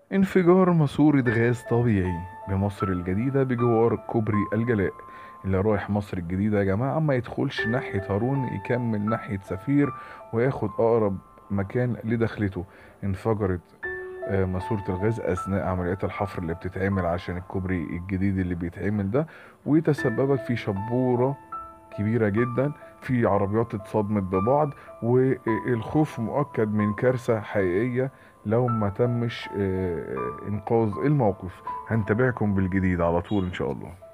انفجار ماسورة غاز طبيعي بمصر الجديدة بجوار كوبري الجلاء اللي رايح مصر الجديدة يا جماعة ما يدخلش ناحية هارون يكمل ناحية سفير وياخد أقرب مكان لدخلته انفجرت آه، ماسورة الغاز أثناء عمليات الحفر اللي بتتعمل عشان الكوبري الجديد اللي بيتعمل ده وتسببت في شبورة كبيرة جدا في عربيات اتصدمت ببعض والخوف مؤكد من كارثة حقيقية لو ما تمش آه، إنقاذ الموقف هنتابعكم بالجديد على طول إن شاء الله